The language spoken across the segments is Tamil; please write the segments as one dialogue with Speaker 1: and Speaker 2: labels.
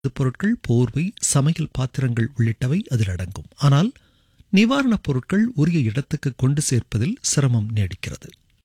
Speaker 1: பொருட்கள் போர்வை சமையல் பாத்திரங்கள் உள்ளிட்டவை அதில் அடங்கும் ஆனால் நிவாரணப் பொருட்கள் உரிய இடத்துக்கு கொண்டு சேர்ப்பதில் சிரமம் நீடிக்கிறது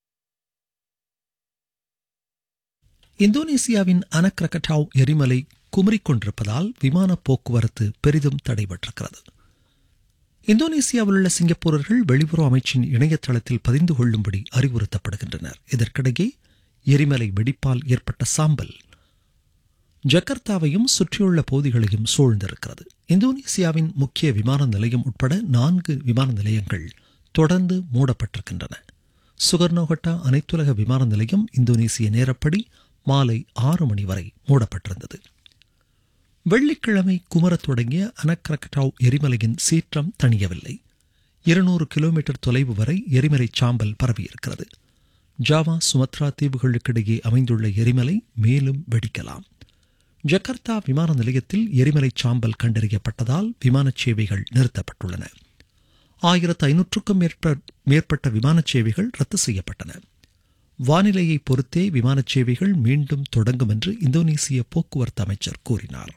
Speaker 1: இந்தோனேசியாவின் அனக்ரகட்டாவ் எரிமலை குமரிக் கொண்டிருப்பதால் விமான போக்குவரத்து பெரிதும் தடைபட்டிருக்கிறது இந்தோனேசியாவில் உள்ள சிங்கப்பூரர்கள் வெளியுறவு அமைச்சின் இணையதளத்தில் பதிந்து கொள்ளும்படி அறிவுறுத்தப்படுகின்றனர் இதற்கிடையே எரிமலை வெடிப்பால் ஏற்பட்ட சாம்பல் ஜகர்த்தாவையும் சுற்றியுள்ள பகுதிகளையும் சூழ்ந்திருக்கிறது இந்தோனேசியாவின் முக்கிய விமான நிலையம் உட்பட நான்கு விமான நிலையங்கள் தொடர்ந்து மூடப்பட்டிருக்கின்றன சுகர்னோகட்டா அனைத்துலக விமான நிலையம் இந்தோனேசிய நேரப்படி மாலை ஆறு மணி வரை மூடப்பட்டிருந்தது வெள்ளிக்கிழமை குமரத் தொடங்கிய அனக்ரகட்டாவ் எரிமலையின் சீற்றம் தணியவில்லை இருநூறு கிலோமீட்டர் தொலைவு வரை எரிமலை சாம்பல் பரவியிருக்கிறது ஜாவா சுமத்ரா தீவுகளுக்கிடையே அமைந்துள்ள எரிமலை மேலும் வெடிக்கலாம் ஜகர்த்தா விமான நிலையத்தில் எரிமலை சாம்பல் கண்டறியப்பட்டதால் விமான சேவைகள் நிறுத்தப்பட்டுள்ளன ஆயிரத்து ஐநூற்றுக்கும் மேற்பட்ட விமான சேவைகள் ரத்து செய்யப்பட்டன வானிலையை பொறுத்தே விமான சேவைகள் மீண்டும் தொடங்கும் என்று இந்தோனேசிய போக்குவரத்து அமைச்சர் கூறினார்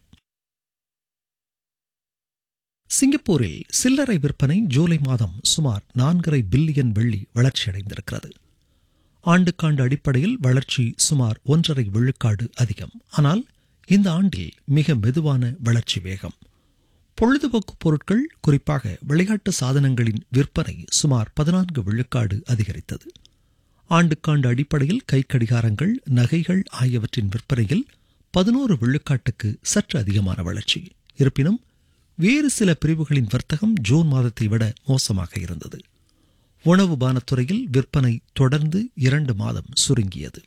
Speaker 1: சிங்கப்பூரில் சில்லறை விற்பனை ஜூலை மாதம் சுமார் நான்கரை பில்லியன் வெள்ளி வளர்ச்சியடைந்திருக்கிறது ஆண்டுக்காண்டு அடிப்படையில் வளர்ச்சி சுமார் ஒன்றரை விழுக்காடு அதிகம் ஆனால் இந்த ஆண்டில் மிக மெதுவான வளர்ச்சி வேகம் பொழுதுபோக்கு பொருட்கள் குறிப்பாக விளையாட்டு சாதனங்களின் விற்பனை சுமார் பதினான்கு விழுக்காடு அதிகரித்தது ஆண்டுக்காண்டு அடிப்படையில் கைக்கடிகாரங்கள் நகைகள் ஆகியவற்றின் விற்பனையில் பதினோரு விழுக்காட்டுக்கு சற்று அதிகமான வளர்ச்சி இருப்பினும் வேறு சில பிரிவுகளின் வர்த்தகம் ஜூன் மாதத்தை விட மோசமாக இருந்தது உணவு பானத்துறையில் விற்பனை தொடர்ந்து இரண்டு மாதம் சுருங்கியது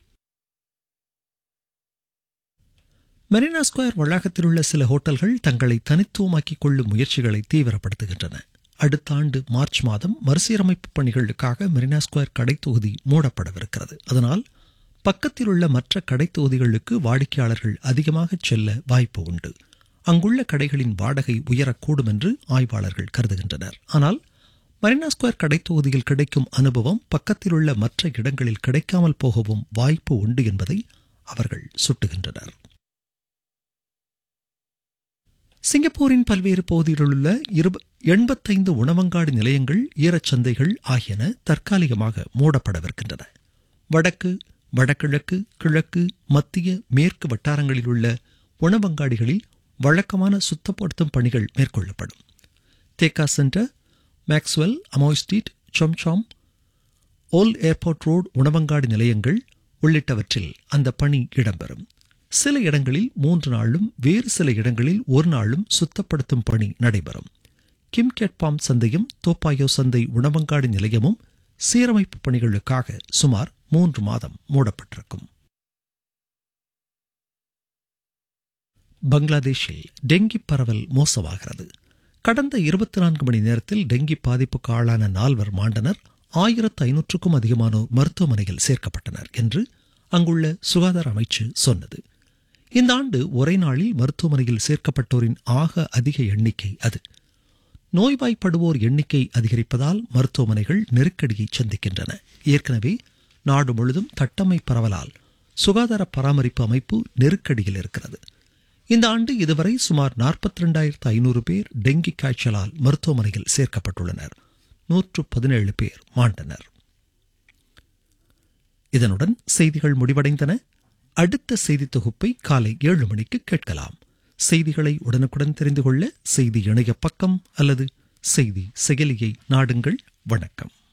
Speaker 1: மெரினா ஸ்கொயர் வளாகத்தில் உள்ள சில ஹோட்டல்கள் தங்களை தனித்துவமாக்கிக் கொள்ளும் முயற்சிகளை தீவிரப்படுத்துகின்றன அடுத்த ஆண்டு மார்ச் மாதம் மறுசீரமைப்பு பணிகளுக்காக மெரினா ஸ்கொயர் கடை தொகுதி மூடப்படவிருக்கிறது அதனால் பக்கத்தில் உள்ள மற்ற கடை தொகுதிகளுக்கு வாடிக்கையாளர்கள் அதிகமாக செல்ல வாய்ப்பு உண்டு அங்குள்ள கடைகளின் வாடகை உயரக்கூடும் என்று ஆய்வாளர்கள் கருதுகின்றனர் ஆனால் மரினா ஸ்கொயர் கடை தொகுதியில் கிடைக்கும் அனுபவம் பக்கத்தில் உள்ள மற்ற இடங்களில் கிடைக்காமல் போகவும் வாய்ப்பு உண்டு என்பதை அவர்கள் சுட்டுகின்றனர் சிங்கப்பூரின் பல்வேறு பகுதிகளில் உள்ள எண்பத்தைந்து உணவங்காடி நிலையங்கள் ஈரச்சந்தைகள் ஆகியன தற்காலிகமாக மூடப்படவிருக்கின்றன வடக்கு வடகிழக்கு கிழக்கு மத்திய மேற்கு வட்டாரங்களில் உள்ள உணவங்காடிகளில் வழக்கமான சுத்தப்படுத்தும் பணிகள் மேற்கொள்ளப்படும் Tekka centre Maxwell Amoy street chomp chomp old airport road உணவங்காடி நிலையங்கள் உள்ளிட்டவற்றில் அந்த பணி இடம்பெறும் சில இடங்களில் மூன்று நாளும் வேறு சில இடங்களில் ஒரு நாளும் சுத்தப்படுத்தும் பணி நடைபெறும் கிம் கேட்பாம் சந்தையும் தோப்பாயோ சந்தை உணவங்காடி நிலையமும் சீரமைப்பு பணிகளுக்காக சுமார் மூன்று மாதம் மூடப்பட்டிருக்கும் பங்களாதேஷில் டெங்கி பரவல் மோசமாகிறது கடந்த இருபத்தி நான்கு மணி நேரத்தில் டெங்கி பாதிப்புக்கு ஆளான நால்வர் மாண்டனர் ஆயிரத்து ஐநூற்றுக்கும் அதிகமானோர் மருத்துவமனையில் சேர்க்கப்பட்டனர் என்று அங்குள்ள சுகாதார அமைச்சு சொன்னது இந்த ஆண்டு ஒரே நாளில் மருத்துவமனையில் சேர்க்கப்பட்டோரின் ஆக அதிக எண்ணிக்கை அது நோய்வாய்ப்படுவோர் எண்ணிக்கை அதிகரிப்பதால் மருத்துவமனைகள் நெருக்கடியை சந்திக்கின்றன ஏற்கனவே நாடு முழுதும் தட்டமை பரவலால் சுகாதார பராமரிப்பு அமைப்பு நெருக்கடியில் இருக்கிறது இந்த ஆண்டு இதுவரை சுமார் நாற்பத்தி ரெண்டாயிரத்து ஐநூறு பேர் டெங்கி காய்ச்சலால் மருத்துவமனையில் சேர்க்கப்பட்டுள்ளனர் நூற்று பதினேழு பேர் மாண்டனர் இதனுடன் செய்திகள் முடிவடைந்தன அடுத்த செய்தி தொகுப்பை காலை ஏழு மணிக்கு கேட்கலாம் செய்திகளை உடனுக்குடன் தெரிந்து கொள்ள செய்தி இணைய பக்கம் அல்லது செய்தி செயலியை நாடுங்கள் வணக்கம்